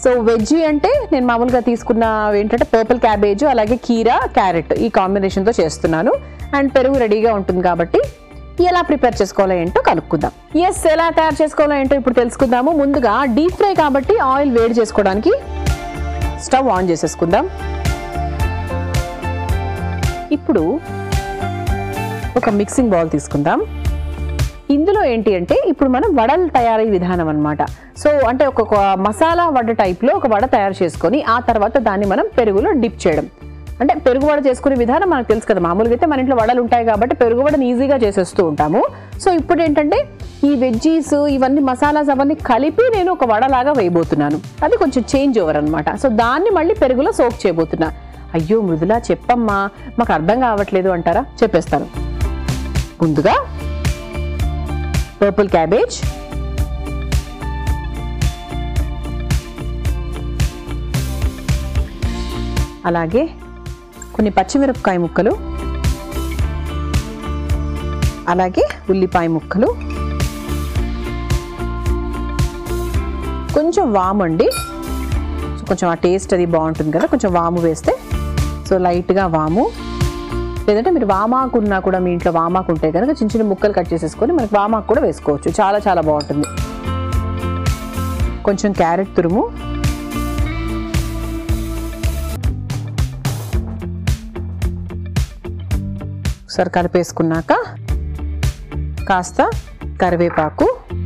so veg అంటే నేను మామూలుగా తీసుకున్న ఏంటంటే పర్పుల్ క్యాబేజ్ అలాగే కీరా క్యారెట్ ఈ కాంబినేషన్తో చేస్తున్నాను అండ్ పెరుగు రెడీగా ఉంటుంది కాబట్టి ఎలా ప్రిపేర్ చేసుకోవాలో ఏంటో కనుక్కుందాం ఎస్ ఎలా తయారు చేసుకోవాలో ఏంటో ఇప్పుడు తెలుసుకుందాము ముందుగా డీప్ ఫ్రై కాబట్టి ఆయిల్ వేడి చేసుకోవడానికి స్టవ్ ఆన్ చేసేసుకుందాం ఇప్పుడు ఒక మిక్సింగ్ బౌల్ తీసుకుందాం ఇందులో ఏంటి అంటే ఇప్పుడు మనం వడలు తయారీ విధానం అన్నమాట సో అంటే ఒక ఒక మసాలా వడ టైప్లో ఒక వడ తయారు చేసుకొని ఆ తర్వాత దాన్ని మనం పెరుగులో డిప్ చేయడం అంటే పెరుగు వడ చేసుకునే విధానం మనకు తెలుసు కదా మామూలుగా అయితే మన ఇంట్లో వడలు ఉంటాయి కాబట్టి పెరుగు వడని ఈజీగా చేసేస్తూ ఉంటాము సో ఇప్పుడు ఏంటంటే ఈ వెజ్జీస్ ఇవన్నీ మసాలాస్ అవన్నీ కలిపి నేను ఒక వడలాగా వేయబోతున్నాను అది కొంచెం చేంజ్ ఓవర్ అనమాట సో దాన్ని మళ్ళీ పెరుగులో సోక్ చేయబోతున్నా అయ్యో మృదులా చెప్పమ్మా మాకు అర్థం కావట్లేదు అంటారా చెప్పేస్తాను ముందుగా పర్పుల్ క్యాబేజ్ అలాగే కొన్ని పచ్చిమిరపకాయ ముక్కలు అలాగే ఉల్లిపాయ ముక్కలు కొంచెం వాము అండి సో కొంచెం ఆ టేస్ట్ అది బాగుంటుంది కదా కొంచెం వాము వేస్తే సో లైట్గా వాము లేదంటే మీరు వామాకు ఉన్నా కూడా మీ ఇంట్లో వామాకు ఉంటే కనుక చిన్న చిన్న ముక్కలు కట్ చేసేసుకొని మనకి వామాకు కూడా వేసుకోవచ్చు చాలా చాలా బాగుంటుంది కొంచెం క్యారెట్ తురుము ఒకసారి కలిపేసుకున్నాక కాస్త కరివేపాకు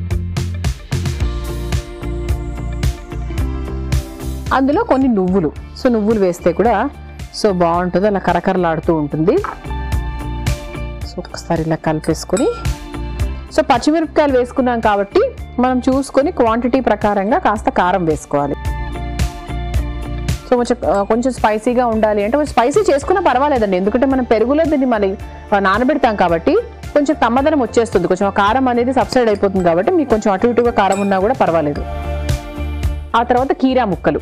అందులో కొన్ని నువ్వులు సో నువ్వులు వేస్తే కూడా సో బాగుంటుంది అలా కరకరలాడుతూ ఉంటుంది సో ఒకసారి ఇలా కలిపేసుకొని సో పచ్చిమిరపకాయలు వేసుకున్నాం కాబట్టి మనం చూసుకొని క్వాంటిటీ ప్రకారంగా కాస్త కారం వేసుకోవాలి సో కొంచెం ఆ, కొంచెం స్పైసీగా ఉండాలి అంటే కొంచెం స్పైసీ చేసుకున్నా పర్వాలేదండి ఎందుకంటే మనం పెరుగులో దీన్ని మళ్ళీ ఆ, నానబెడతాం కాబట్టి కొంచెం కమ్మదనం వచ్చేస్తుంది కొంచెం ఆ కారం అనేది సబ్సైడ్ అయిపోతుంది కాబట్టి మీకు కొంచెం అటు ఇటుగా కారం ఉన్నా కూడా పర్వాలేదు ఆ తర్వాత కీరా ముక్కలు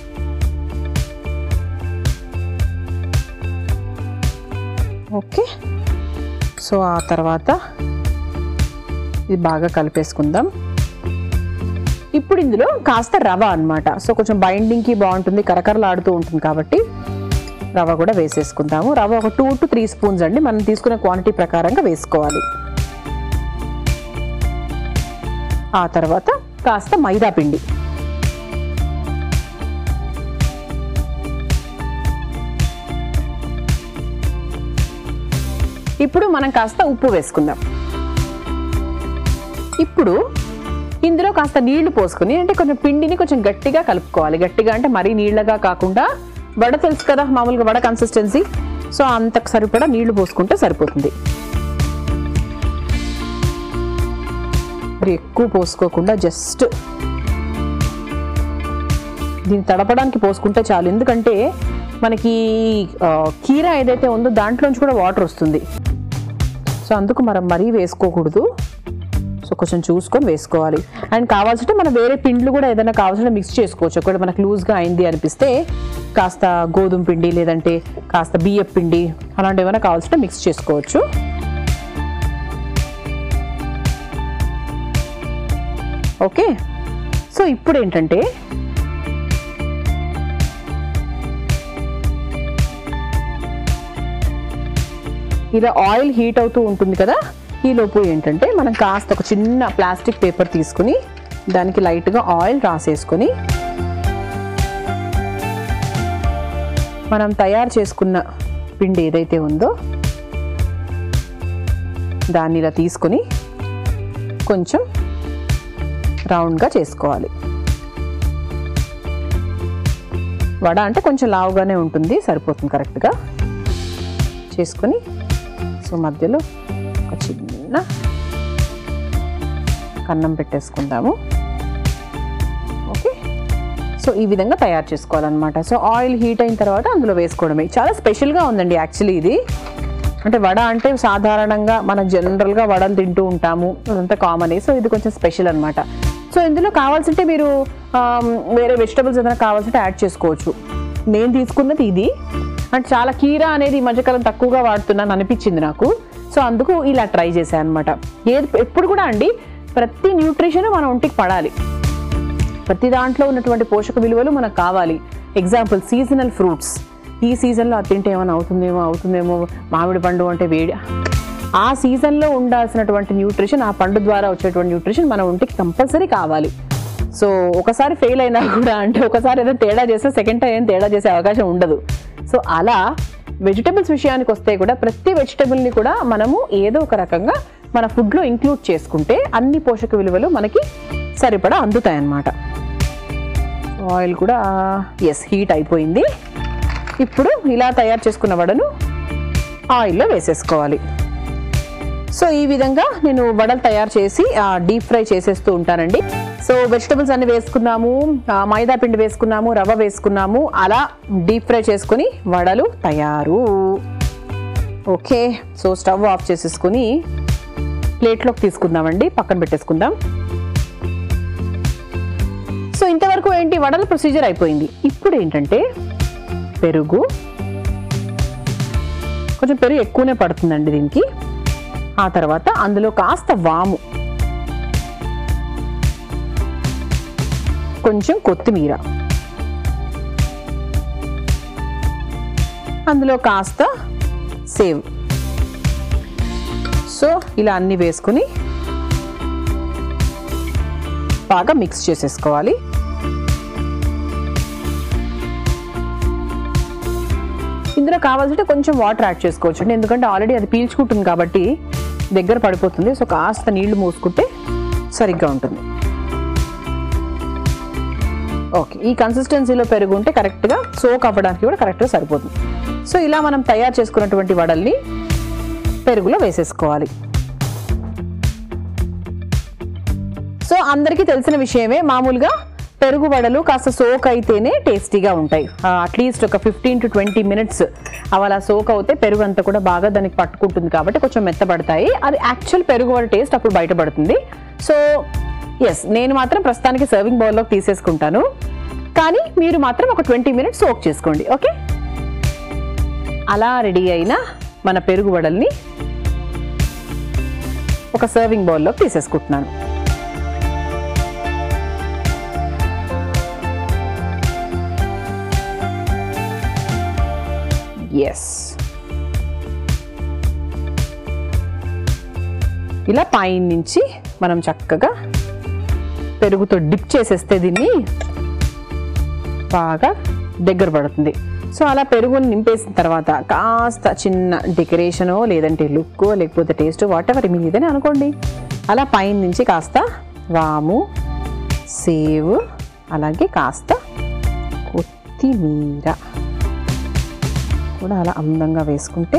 ఓకే సో ఆ తర్వాత ఇది బాగా కలిపేసుకుందాం ఇప్పుడు ఇందులో కాస్త రవ అన్నమాట సో కొంచెం బైండింగ్కి బాగుంటుంది కరకరలాడుతూ ఉంటుంది కాబట్టి రవ కూడా వేసేసుకుందాము రవ ఒక టూ టు త్రీ స్పూన్స్ అండి మనం తీసుకునే క్వాంటిటీ ప్రకారంగా వేసుకోవాలి ఆ తర్వాత కాస్త మైదా పిండి ఇప్పుడు మనం కాస్త ఉప్పు వేసుకుందాం ఇప్పుడు ఇందులో కాస్త నీళ్లు పోసుకుని అంటే కొంచెం పిండిని కొంచెం గట్టిగా కలుపుకోవాలి గట్టిగా అంటే మరీ నీళ్ళగా కాకుండా వడ తెలుసు కదా మామూలుగా వడ కన్సిస్టెన్సీ సో అంతకు సరిపడా నీళ్లు పోసుకుంటే సరిపోతుంది మరి ఎక్కువ పోసుకోకుండా జస్ట్ దీన్ని తడపడానికి పోసుకుంటే చాలు ఎందుకంటే మనకి ఆ, కీర ఏదైతే ఉందో దాంట్లోంచి కూడా వాటర్ వస్తుంది సో అందుకు మనం మరీ వేసుకోకూడదు సో కొంచెం చూసుకొని వేసుకోవాలి అండ్ కావాల్సింటే మనం వేరే పిండ్లు కూడా ఏదైనా కావాల్సింటే మిక్స్ చేసుకోవచ్చు ఒకవేళ మనకు లూజ్గా అయింది అనిపిస్తే కాస్త గోధుమ పిండి లేదంటే కాస్త బియ్యం పిండి అలాంటి ఏమైనా కావాల్సింటే మిక్స్ చేసుకోవచ్చు ఓకే సో ఇప్పుడు ఏంటంటే ఇలా ఆయిల్ హీట్ అవుతూ ఉంటుంది కదా ఈ లోపు ఏంటంటే మనం కాస్త ఒక చిన్న ప్లాస్టిక్ పేపర్ తీసుకుని దానికి లైట్గా ఆయిల్ రాసేసుకొని మనం తయారు చేసుకున్న పిండి ఏదైతే ఉందో దాన్ని ఇలా తీసుకొని కొంచెం రౌండ్గా చేసుకోవాలి వడ అంటే కొంచెం లావుగానే ఉంటుంది సరిపోతుంది కరెక్ట్గా చేసుకొని సో మధ్యలో ఒక చిన్న కన్నం పెట్టేసుకుందాము ఓకే సో ఈ విధంగా తయారు చేసుకోవాలన్నమాట సో ఆయిల్ హీట్ అయిన తర్వాత అందులో వేసుకోవడమే చాలా స్పెషల్గా ఉందండి యాక్చువల్లీ ఇది అంటే వడ అంటే సాధారణంగా మనం జనరల్గా వడలు తింటూ ఉంటాము అదంతా కామన్ సో ఇది కొంచెం స్పెషల్ అన్నమాట సో ఇందులో కావాల్సింటే మీరు ఆమ్, వేరే వెజిటబుల్స్ ఏదైనా కావాల్సింటే యాడ్ చేసుకోవచ్చు నేను తీసుకున్నది ఇది అంటే చాలా కీరా అనేది ఈ మధ్యకాలం తక్కువగా వాడుతున్నాను అనిపించింది నాకు సో అందుకు ఇలా ట్రై చేశాను అనమాట ఏది ఎప్పుడు కూడా అండి ప్రతి న్యూట్రిషన్ మన ఒంటికి పడాలి ప్రతి దాంట్లో ఉన్నటువంటి పోషక విలువలు మనకు కావాలి ఎగ్జాంపుల్ సీజనల్ ఫ్రూట్స్ ఈ సీజన్లో అది తింటే ఏమైనా అవుతుందేమో అవుతుందేమో మామిడి పండు అంటే వేడి ఆ సీజన్లో ఉండాల్సినటువంటి న్యూట్రిషన్ ఆ పండు ద్వారా వచ్చేటువంటి న్యూట్రిషన్ మన ఒంటికి కంపల్సరీ కావాలి సో ఒకసారి ఫెయిల్ అయినా కూడా అంటే ఒకసారి ఏదో తేడా చేస్తే సెకండ్ టైం ఏం తేడా చేసే అవకాశం ఉండదు సో అలా వెజిటబుల్స్ విషయానికి వస్తే కూడా ప్రతి వెజిటబుల్ని కూడా మనము ఏదో ఒక రకంగా మన ఫుడ్లో ఇంక్లూడ్ చేసుకుంటే అన్ని పోషక విలువలు మనకి సరిపడా అందుతాయి అన్నమాట ఆయిల్ కూడా ఎస్ హీట్ అయిపోయింది ఇప్పుడు ఇలా తయారు చేసుకున్న వడను ఆయిల్లో వేసేసుకోవాలి సో ఈ విధంగా నేను వడలు తయారు చేసి డీప్ ఫ్రై చేసేస్తూ ఉంటానండి సో వెజిటబుల్స్ అన్ని వేసుకున్నాము ఆ, మైదా పిండి వేసుకున్నాము రవ్వ వేసుకున్నాము అలా డీప్ ఫ్రై చేసుకుని వడలు తయారు ఓకే సో స్టవ్ ఆఫ్ చేసేసుకుని ప్లేట్లోకి తీసుకుందామండి పక్కన పెట్టేసుకుందాం సో ఇంతవరకు ఏంటి వడల ప్రొసీజర్ అయిపోయింది ఇప్పుడు ఏంటంటే పెరుగు కొంచెం పెరుగు ఎక్కువనే పడుతుందండి దీనికి ఆ తర్వాత అందులో కాస్త వాము కొంచెం కొత్తిమీర అందులో కాస్త సేవ్ సో ఇలా అన్ని వేసుకుని బాగా మిక్స్ చేసేసుకోవాలి ఇందులో కావాల్సింటే కొంచెం వాటర్ యాడ్ చేసుకోవచ్చు అండి ఎందుకంటే ఆల్రెడీ అది పీల్చుకుంటుంది కాబట్టి దగ్గర పడిపోతుంది సో కాస్త నీళ్లు మూసుకుంటే సరిగ్గా ఉంటుంది ఓకే ఈ కన్సిస్టెన్సీలో పెరుగు ఉంటే కరెక్ట్గా సోక్ అవ్వడానికి కూడా కరెక్ట్గా సరిపోతుంది సో ఇలా మనం తయారు చేసుకున్నటువంటి వడల్ని పెరుగులో వేసేసుకోవాలి సో అందరికీ తెలిసిన విషయమే మామూలుగా పెరుగు వడలు కాస్త సోక్ అయితేనే టేస్టీగా ఉంటాయి అట్లీస్ట్ ఒక ఫిఫ్టీన్ టు ట్వంటీ మినిట్స్ అలా సోక్ అవుతే పెరుగు అంతా కూడా బాగా దానికి పట్టుకుంటుంది కాబట్టి కొంచెం మెత్తబడతాయి అది యాక్చువల్ పెరుగు వడ టేస్ట్ అప్పుడు బయటపడుతుంది సో ఎస్ నేను మాత్రం ప్రస్తుతానికి సర్వింగ్ బౌల్లోకి తీసేసుకుంటాను కానీ మీరు మాత్రం ఒక ట్వంటీ మినిట్స్ సోక్ చేసుకోండి ఓకే అలా రెడీ అయిన మన పెరుగు వడల్ని ఒక సర్వింగ్ బౌల్లోకి తీసేసుకుంటున్నాను ఎస్ ఇలా పైన నుంచి మనం చక్కగా పెరుగుతో డిప్ చేసేస్తే దీన్ని బాగా దగ్గర పడుతుంది సో అలా పెరుగుని నింపేసిన తర్వాత కాస్త చిన్న డెకరేషనో లేదంటే లుక్కో లేకపోతే టేస్ట్ వాట్ ఎవర్ మీ ఇదని అనుకోండి అలా పైన నుంచి కాస్త వాము సేవ్ అలాగే కాస్త కొత్తిమీర కూడా అలా అందంగా వేసుకుంటే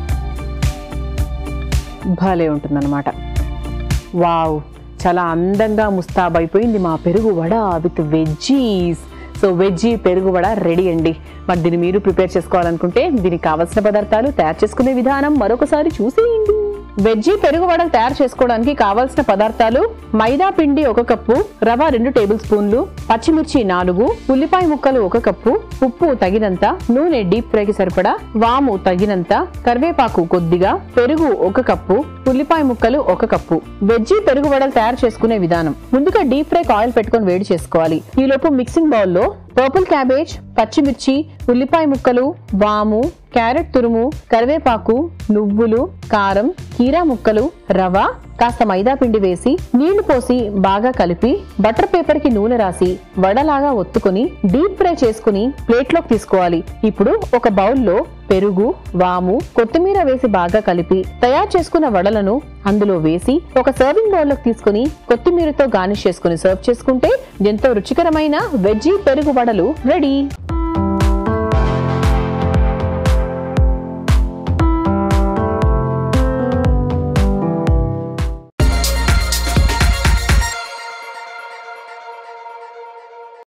భలే ఉంటుందన్నమాట వావ్ చాలా అందంగా ముస్తాబైపోయింది మా పెరుగు vada with veggies so veggie పెరుగు వడ రెడీ అండి మరి దీన్ని మీరు ప్రిపేర్ చేసుకోవాలనుకుంటే దీనికి కావాల్సిన పదార్థాలు తయారు చేసుకునే విధానం మరొకసారి చూసేయండి వెజ్జీ పెరుగు వడ తయారు చేసుకోవడానికి కావాల్సిన పదార్థాలు మైదా పిండి ఒక కప్పు రవ రెండు టేబుల్ స్పూన్లు పచ్చిమిర్చి నాలుగు ఉల్లిపాయ ముక్కలు ఒక కప్పు ఉప్పు తగినంత నూనె డీప్ ఫ్రైకి సరిపడా వాము తగినంత కరివేపాకు కొద్దిగా పెరుగు ఒక కప్పు ఉల్లిపాయ ముక్కలు ఒక కప్పు వెజ్జీ పెరుగు వడలు తయారు చేసుకునే విధానం ముందుగా డీప్ ఫ్రై ఆయిల్ పెట్టుకొని వేడి చేసుకోవాలి ఈ లోపు మిక్సింగ్ బౌల్లో పర్పుల్ క్యాబేజ్ పచ్చిమిర్చి ఉల్లిపాయ ముక్కలు వాము క్యారెట్ తురుము కరివేపాకు నువ్వులు కారం కీరా ముక్కలు రవ కాస్త మైదా పిండి వేసి నీళ్లు పోసి బాగా కలిపి బటర్ పేపర్ కి నూనె రాసి వడలాగా ఒత్తుకొని డీప్ ఫ్రై చేసుకుని ప్లేట్లోకి తీసుకోవాలి ఇప్పుడు ఒక బౌల్లో పెరుగు వాము కొత్తిమీర వేసి బాగా కలిపి తయారు చేసుకున్న వడలను అందులో వేసి ఒక సర్వింగ్ బౌల్లోకి తీసుకుని కొత్తిమీరతో గార్నిష్ చేసుకుని సర్వ్ చేసుకుంటే ఎంతో రుచికరమైన వెజ్జీ పెరుగు వడలు రెడీ